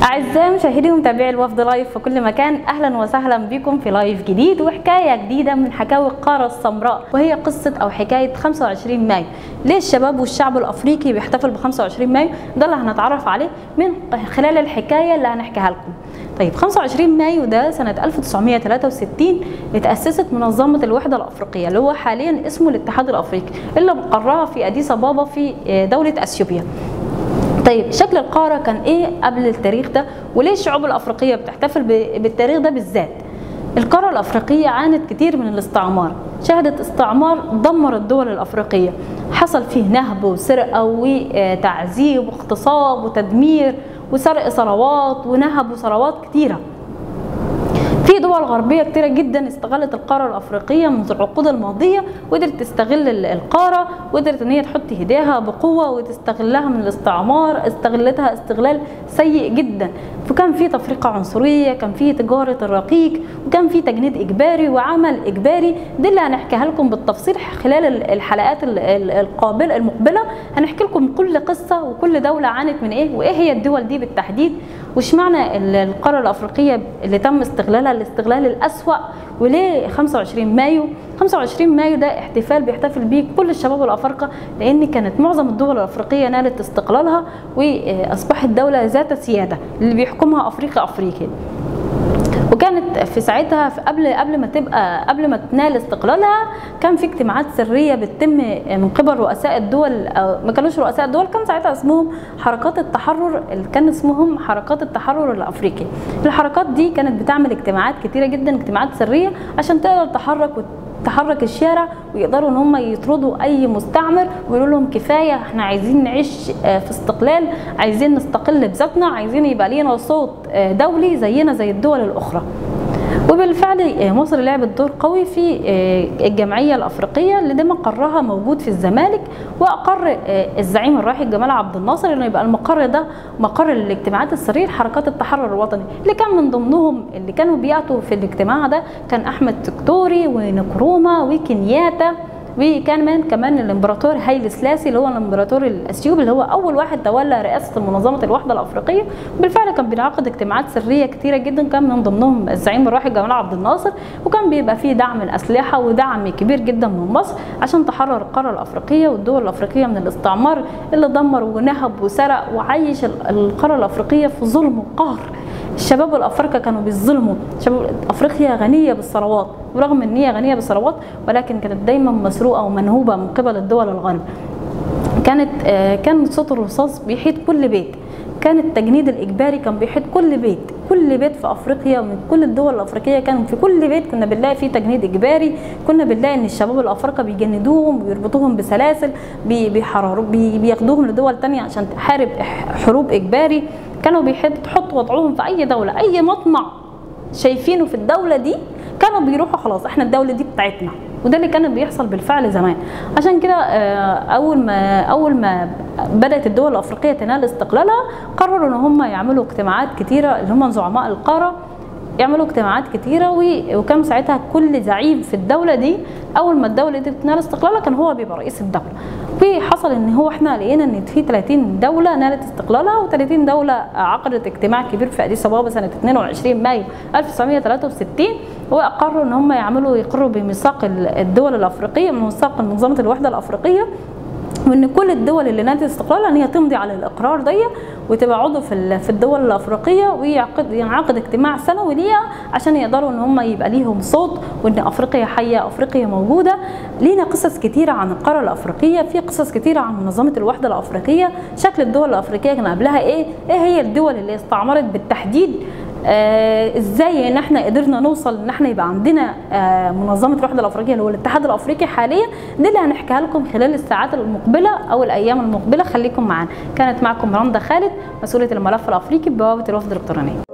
أعزائي مشاهدي ومتابعي الوفد لايف في كل مكان أهلا وسهلا بكم في لايف جديد وحكاية جديدة من حكاوي القارة السمراء وهي قصة أو حكاية 25 مايو ليه الشباب والشعب الأفريقي بيحتفل ب 25 مايو ده اللي هنتعرف عليه من خلال الحكاية اللي هنحكيها لكم طيب 25 مايو ده سنة 1963 اتأسست منظمة الوحدة الأفريقية اللي هو حاليا اسمه الاتحاد الأفريقي اللي مقرها في أديس أبابا في دولة أثيوبيا طيب شكل القارة كان ايه قبل التاريخ ده وليه الشعوب الافريقية بتحتفل بالتاريخ ده بالذات القارة الافريقية عانت كتير من الاستعمار شهدت استعمار دمر الدول الافريقية حصل فيه نهب وسرقة وتعذيب واغتصاب وتدمير وسرق ثروات ونهب وثروات كتيره في دول غربيه كتيره جدا استغلت القاره الافريقيه منذ العقود الماضيه وقدرت تستغل القاره وقدرت ان هي تحط ايديها بقوه وتستغلها من الاستعمار استغلتها استغلال سيء جدا فكان في تفرقه عنصريه كان في تجاره الرقيق وكان في تجنيد اجباري وعمل اجباري دي اللي هنحكيها لكم بالتفصيل خلال الحلقات القابله المقبله هنحكي لكم كل قصه وكل دوله عانت من ايه وايه هي الدول دي بالتحديد واشمعنى القاره الافريقيه اللي تم استغلالها الاستغلال الأسوأ وليه 25 مايو 25 مايو ده احتفال بيحتفل بيه كل الشباب الافارقه لان كانت معظم الدول الافريقيه نالت استقلالها واصبحت دوله ذات سياده اللي بيحكمها افريقيا افريقيا وكانت في ساعتها في قبل قبل ما تبقى قبل ما تنال استقلالها كان في اجتماعات سريه بتتم من قبل رؤساء الدول أو ما كانوش رؤساء الدول كان ساعتها اسمهم حركات التحرر اللي كان اسمهم حركات التحرر الافريقي الحركات دي كانت بتعمل اجتماعات كتيره جدا اجتماعات سريه عشان تقدر تحرك تحرك الشارع ويقدروا ان هم يطردوا اي مستعمر ويقولوا لهم كفايه احنا عايزين نعيش في استقلال عايزين نستقل بذاتنا عايزين يبقى لينا صوت دولي زينا زي الدول الاخرى وبالفعل مصر لعبت دور قوي في الجمعيه الافريقيه اللي ده مقرها موجود في الزمالك واقر الزعيم الراحل جمال عبد الناصر انه يبقى المقر ده مقر الاجتماعات السريه لحركات التحرر الوطني اللي كان من ضمنهم اللي كانوا بياتوا في الاجتماع ده كان احمد تكتوري ونكروما وكنياتا وكان كمان الامبراطور هايل سلاسي اللي هو الامبراطور الاثيوبي اللي هو اول واحد تولى رئاسه منظمه الوحده الافريقيه بالفعل كان بينعقد اجتماعات سريه كتيره جدا كان من ضمنهم الزعيم الراحل جمال عبد الناصر وكان بيبقى فيه دعم الاسلحه ودعم كبير جدا من مصر عشان تحرر القاره الافريقيه والدول الافريقيه من الاستعمار اللي دمر ونهب وسرق وعيش القاره الافريقيه في ظلم وقهر الشباب الافارقه كانوا بيظلموا شباب افريقيا غنيه بالثروات ورغم ان هي غنيه بالثروات ولكن كانت دايما مسروقه ومنهوبه من قبل الدول الغرب كانت كان صوت الرصاص بيحيط كل بيت كان التجنيد الاجباري كان بيحيط كل بيت كل بيت في افريقيا من كل الدول الافريقيه كانوا في كل بيت كنا بنلاقي فيه تجنيد اجباري كنا بنلاقي ان الشباب الافارقه بيجندوهم ويربطوهم بسلاسل بيحرروا بياخدوهم لدول تانية عشان تحارب حروب اجباري كانوا بيحبوا يحطوا وضعهم في اي دوله اي مطمع شايفينه في الدوله دي كانوا بيروحوا خلاص احنا الدوله دي بتاعتنا وده اللي كان بيحصل بالفعل زمان عشان كده اول ما اول ما بدات الدول الافريقيه تنال استقلالها قرروا ان هم يعملوا اجتماعات كتيره اللي هم زعماء القاره يعملوا اجتماعات كتيرة وكان ساعتها كل زعيم في الدولة دي أول ما الدولة دي بتنال استقلالها كان هو بيبقى رئيس الدولة وحصل ان هو احنا لقينا ان في 30 دولة نالت استقلالها و30 دولة عقدت اجتماع كبير في أديس أبابا سنة 22 مايو 1963 وأقروا ان هم يعملوا يقروا بميثاق الدول الأفريقية من ميثاق منظمة الوحدة الأفريقية وان كل الدول اللي نالت استقلال ان هي تمضي على الاقرار دي وتبقى عضو في في الدول الافريقيه ويعقد ينعقد اجتماع سنوي ليها عشان يقدروا ان هم يبقى ليهم صوت وان افريقيا حيه افريقيا موجوده لينا قصص كتيره عن القاره الافريقيه في قصص كتيره عن منظمه الوحده الافريقيه شكل الدول الافريقيه كان قبلها ايه ايه هي الدول اللي استعمرت بالتحديد آه ازاي ان احنا قدرنا نوصل ان احنا يبقى عندنا آه منظمه الوحده الافريقيه اللي هو الاتحاد الافريقي حاليا دي اللي هنحكيها لكم خلال الساعات المقبله او الايام المقبله خليكم معانا كانت معكم رندا خالد مسؤوله الملف الافريقي ببوابه الوفد الالكترونيه